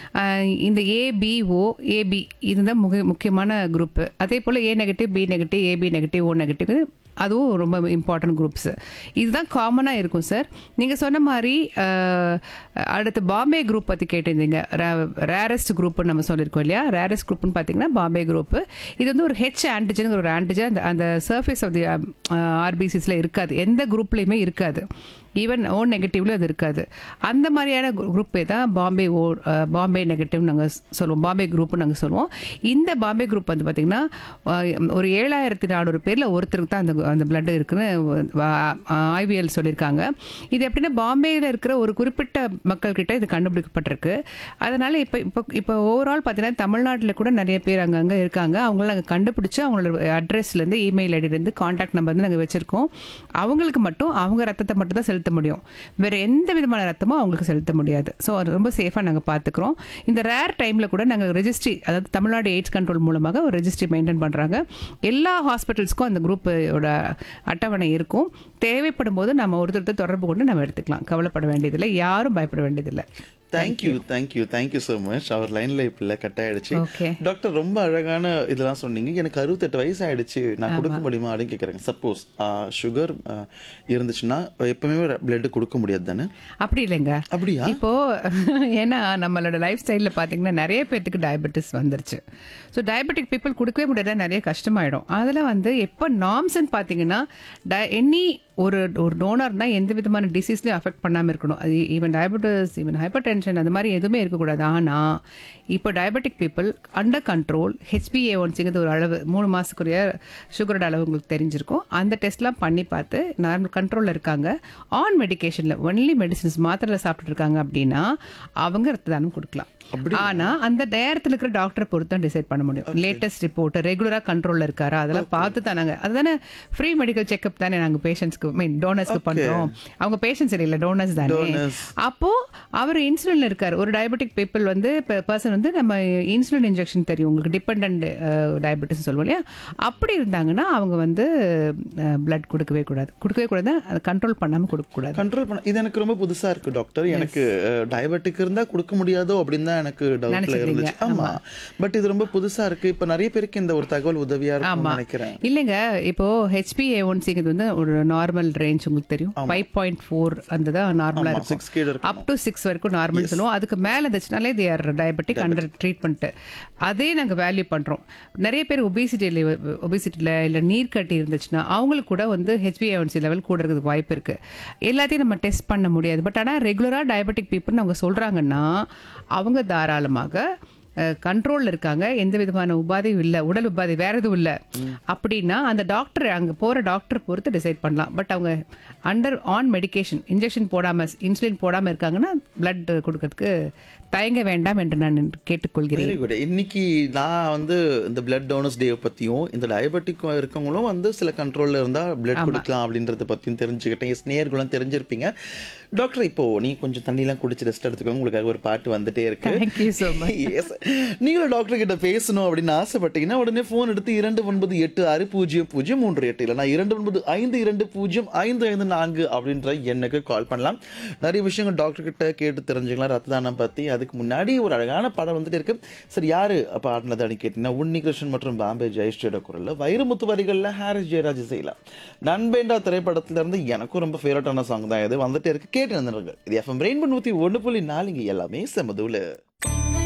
அஹ் இந்த ABO AB இதுதான் முக முக்கியமான குரூப்பு அதே போல் A negative B negative AB negative O negative அதுவும் ரொம்ப இம்பார்ட்டன்ட் குரூப்ஸ் இதுதான் காமனாக இருக்கும் சார் நீங்கள் சொன்ன மாதிரி அஹ், அடுத்து பாம்பே குரூப் பற்றி கேட்டிருந்தீங்க ரேரஸ்ட் குரூப்னு நம்ம சொல்லியிருக்கோம் இல்லையா ரேரஸ்ட் குரூப்னு பார்த்தீங்கன்னா பாம்பே குரூப்பு இது வந்து ஒரு ஹெச் ஆன்டிஜன் ஒரு ஆன்டிஜன் அந்த அந்த சர்ஃபேஸ் ஆஃப் தி ஆர்பிசிஸில் இருக்காது எந்த குரூப்லேயுமே இருக்காது ஈவன் ஓ நெகட்டிவ்ல அது இருக்காது அந்த மாதிரியான குரூப்பே தான் Bombay O ah, Bombay negative நாங்கள் சொல்லுவோம் பாம்பே குரூப்னு நாங்கள் சொல்லுவோம் இந்த பாம்பே குரூப் வந்து பார்த்திங்கன்னா அஹ், ஒரு ஏழாயிரத்தி நானூறு பேரில் ஒருத்தருக்கு தான் அந்த அந்த பிளட் இருக்குன்னு ஆய்வியல் சொல்லியிருக்காங்க இது எப்படின்னா பாம்பேயில் இருக்கிற ஒரு குறிப்பிட்ட மக்கள்கிட்ட இது கண்டுபிடிக்கப்பட்டிருக்கு அதனால் இப்போ இப்போ இப்போ ஓவரால் பார்த்தீங்கன்னா தமிழ்நாட்டில் கூட நிறைய பேர் அங்கங்கே இருக்காங்க அவங்கள நாங்கள் கண்டுபிடிச்சு அவங்களோட அட்ரஸ்லேருந்து இமெயில் ஐடியிலேருந்து காண்டாக்ட் நம்பர் வந்து நாங்கள் வச்சுருக்கோம் அவங்களுக்கு மட்டும் அவங்க ரத்தத்தை மட்டும் தான் செலுத்த முடியும் வேறு எந்த விதமான ரத்தமும் அவங்களுக்கு செலுத்த முடியாது ஸோ அது ரொம்ப சேஃபாக நாங்கள் பார்த்துக்குறோம் இந்த ரேர் டைமில் கூட நாங்கள் ரெஜிஸ்ட்ரி அதாவது தமிழ்நாடு எய்ட்ஸ் கண்ட்ரோல் மூலமாக ஒரு ரெஜிஸ்ட்ரி மெயின்டைன் பண்ணுறாங்க எல்லா ஹாஸ்பிட்டல்ஸ்க்கும் அந்த குரூப்போட அட்டவணை இருக்கும் தேவைப்படும் போது நம்ம ஒருத்தர் தொடர்பு கொண்டு நம்ம எடுத்துக்கலாம் கவலைப்பட வேண்டியதில்லை யாரும் பயப்பட வேண்டியதில்லை thank you thank you thank you so much அவர் லைன்ல இப்போ கட் ஆயிடுச்சு Okay. டாக்டர் ரொம்ப அழகான இதெல்லாம் சொன்னீங்க எனக்கு அறுபத்தெட்டு வயசு ஆயிடுச்சு நான் கொடுக்க முடியுமா அப்படின்னு கேட்குறேங்க சப்போஸ் சுகர் இருந்துச்சுன்னா எப்பவுமே பிளட் கொடுக்க முடியாது தானே அப்படி இல்லைங்க அப்படியா இப்போ ஏன்னா நம்மளோட லைஃப் ஸ்டைலில் பார்த்தீங்கன்னா நிறைய பேர்த்துக்கு டயபெட்டிஸ் வந்துருச்சு ஸோ டயபெட்டிக் பீப்புள் கொடுக்கவே முடியாத நிறைய கஷ்டமாயிடும் அதில் வந்து எப்போ நாம்ஸ்ன்னு பார்த்தீங்கன்னா ட எனி ஒரு ஒரு டோனர்னா எந்த விதமான டிசீஸ்லையும் அஃபெக்ட் பண்ணாமல் இருக்கணும் அது even diabetes even hypertension அந்த மாதிரி எதுவுமே இருக்கக்கூடாது ஆனால் இப்போ diabetic people under control HbA ஒன்ஸுங்கிறது ஒரு அளவு மூணு மாதத்துக்குரிய சுகரோட அளவு உங்களுக்கு தெரிஞ்சிருக்கும் அந்த டெஸ்ட்லாம் பண்ணி பார்த்து நார்மல் கண்ட்ரோலில் இருக்காங்க ஆன் மெடிகேஷனில் ஒன்லி மெடிசின்ஸ் மாத்திரை சாப்பிட்டு இருக்காங்க அப்படின்னா அவங்க ரத்த தானம் கொடுக்கலாம் ஆனா அந்த நேரத்தில் இருக்கிற டாக்டரை பொறுத்து தான் டிசைட் பண்ண முடியும் லேட்டஸ்ட் ரிப்போர்ட் ரெகுலரா கண்ட்ரோல்ல இருக்காரா அதெல்லாம் பார்த்து தான் நாங்க அதுதானே ஃப்ரீ மெடிக்கல் செக்அப் தானே நாங்க பேஷண்ட்ஸ்க்கு மீன் டோனர்ஸ்க்கு பண்றோம் அவங்க பேஷண்ட்ஸ் இல்லை டோனர்ஸ் தானே Donors. அப்போ அவர் இன்சுலின்ல இருக்காரு ஒரு டயபெட்டிக் பீப்புள் வந்து பர்சன் வந்து நம்ம இன்சுலின் இன்ஜெக்ஷன் தெரியும் உங்களுக்கு டிபெண்ட் டயபெட்டிஸ் சொல்லுவோம் இல்லையா அப்படி இருந்தாங்கன்னா அவங்க வந்து பிளட் கொடுக்கவே கூடாது கொடுக்கவே கூடாது அதை கண்ட்ரோல் பண்ணாம கொடுக்க கூடாது கண்ட்ரோல் பண்ண இது எனக்கு ரொம்ப புதுசா இருக்கு டாக்டர் எனக்கு டயபெட்டிக் இருந்தா கொடுக்க முடியாதோ அப்படின்னு தான் எனக்கு டவுட்ல நினைச்சிருக்கீங்க. இருந்துச்சு ஆமா பட் இது ரொம்ப புதுசா இருக்கு இப்ப நிறைய பேருக்கு இந்த ஒரு தகவல் உதவியா இருக்கும்னு நினைக்கிறேன் இல்லைங்க இப்போ ஹெச்பிஏ ஒன்சிங்கிறது வந்து ஒரு நார்மல் ரேஞ்ச் உங்களுக்கு தெரியும் ஃபைவ் பாயிண்ட் ஃபோர் அந்த தான் நார்மலாக இருக்கும் சிக்ஸ் கீழ இருக்கு அப் டு சிக்ஸ் வரைக்கும் நார்மல் சொல்லுவோம் அதுக்கு மேலே இருந்துச்சுனாலே they are diabetic under treatment அதே நாங்கள் வேல்யூ பண்ணுறோம் நிறைய பேர் ஒபிசிட்டியில் ஒபிசிட்டியில் இல்லை நீர் கட்டி இருந்துச்சுன்னா அவங்களுக்கு கூட வந்து ஹெச்பிஏஒன்சி லெவல் கூட இருக்கிறதுக்கு வாய்ப்பு இருக்குது எல்லாத்தையும் நம்ம டெஸ்ட் பண்ண முடியாது பட் ஆனால் ரெகுலராக டயபெட்டிக் பீப்புள்னு அவங்க சொல்கிறாங்கன்னா அவங்க தாராளமாக கண்ட்ரோலில் இருக்காங்க எந்த விதமான உபாதையும் இல்லை உடல் உபாதை வேற எதுவும் இல்லை அப்படின்னா அந்த டாக்டர் அங்கே போகிற டாக்டர் பொறுத்து டிசைட் பண்ணலாம் பட் அவங்க அண்டர் ஆன் மெடிகேஷன் இன்ஜெக்ஷன் போடாமல் இன்சுலின் போடாமல் இருக்காங்கன்னா பிளட் கொடுக்கறதுக்கு தயங்க வேண்டாம் என்று நான் கேட்டுக்கொள்கிறேன் வெரி குட் இன்னைக்கு நான் வந்து இந்த பிளட் டோனர்ஸ் டே பத்தியும் இந்த டயபெட்டிக் இருக்கவங்களும் வந்து சில கண்ட்ரோல்ல இருந்தா பிளட் கொடுக்கலாம் அப்படின்றத பத்தியும் தெரிஞ்சுக்கிட்டேன் எஸ் நேர்களும் தெரிஞ்சிருப்பீங்க டாக்டர் இப்போ நீ கொஞ்சம் தண்ணிலாம் குடிச்சு ரெஸ்ட் எடுத்துக்கோங்க உங்களுக்காக ஒரு பாட்டு வந்துட்டே இருக்கு Thank you so much. Yes. நீங்களும் டாக்டர் கிட்ட பேசணும் அப்படின்னு ஆசைப்பட்டீங்கன்னா உடனே ஃபோன் எடுத்து இரண்டு ஒன்பது எட்டு ஆறு பூஜ்ஜியம் பூஜ்ஜியம் மூன்று எட்டு இல்லைனா இரண்டு ஒன்பது ஐந்து இரண்டு பூஜ்ஜியம் ஐந்து ஐந்து நான்கு அப்படின்ற எண்ணுக்கு கால் பண்ணலாம் நிறைய விஷயங்கள் டாக்டர் கிட்ட கேட்டு தெரிஞ்சுக்கலாம் ரத்த தானம் பத்தி அதுக்கு முன்னாடி ஒரு அழகான படம் வந்துட்டு இருக்கு சரி யாரு பாடினது அப்படின்னு கேட்டீங்கன்னா உன்னி கிருஷ்ணன் மற்றும் பாம்பே ஜெயஸ்ரீயோட குரல்ல வைரமுத்து வரிகள்ல ஹாரிஸ் ஜெயராஜ் செய்யலாம் நண்பேண்டா திரைப்படத்துல இருந்து எனக்கும் ரொம்ப ஃபேவரட்டான சாங் தான் இது வந்துட்டே இருக்கு கேட்டு நிறுங்க இது எஃப்எம் ரெயின்போ நூத்தி ஒன்று புள்ளி நாலு இங்க எல்லாமே செமதுல